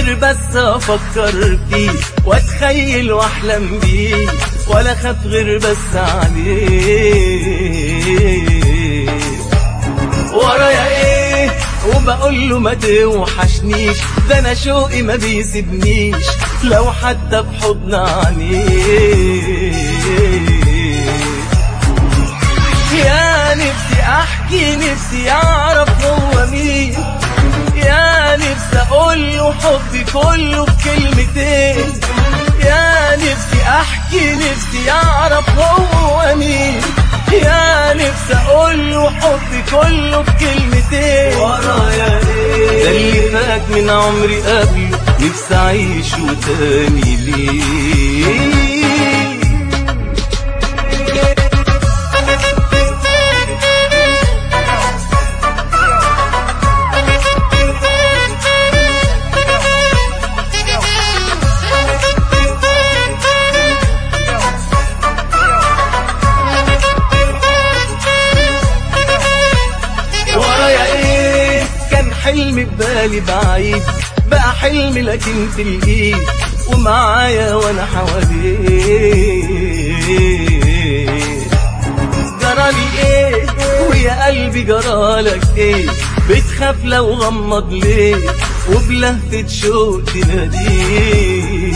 غير بس افكر فيه واتخيل واحلم بيه ولا خاف غير بس عليه ورايا ايه وبقول له ما توحشنيش ده انا شوقي ما بيسيبنيش لو حتى في حضن عينيه يا نفسي احكي نفسي يعرف هو مين يا نفسي اقول له حبي كله بكلمتين يا نفسي احكي نفسي يعرف هو مين يا نفسي اقول له حبي كله بكلمتين ورايا ايه ده اللي فات من عمري قبله نفسي اعيشه تاني ليه ورايا ايه كان حلمي ببالي بعيد بقى حلمي لكن في الايد ومعايا وانا حواليه جرالي ايه ويا قلبي جرالك ايه بتخاف لو غمض ليه وبلهفة شوق تناديه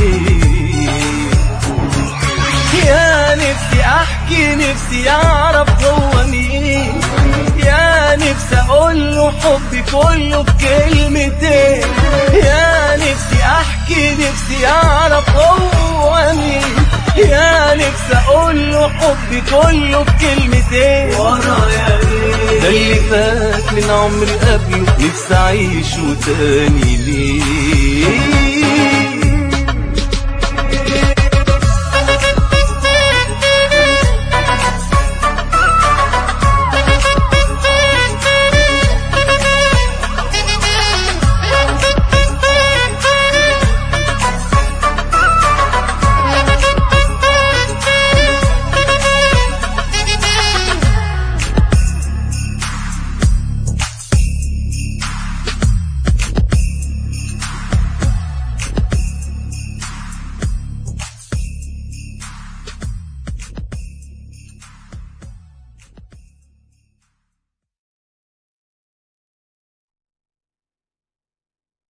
يا نفسي احكي نفسي يعرف هو مين يا نفسي اقول له حبي كله بكلمتين يا نفسي احكي نفسي يعرف هو مين يا نفسي اقول له حبي كله بكلمتين ورايا ده ايه اللي فات من عمري قبله نفسي اعيشه تاني ليه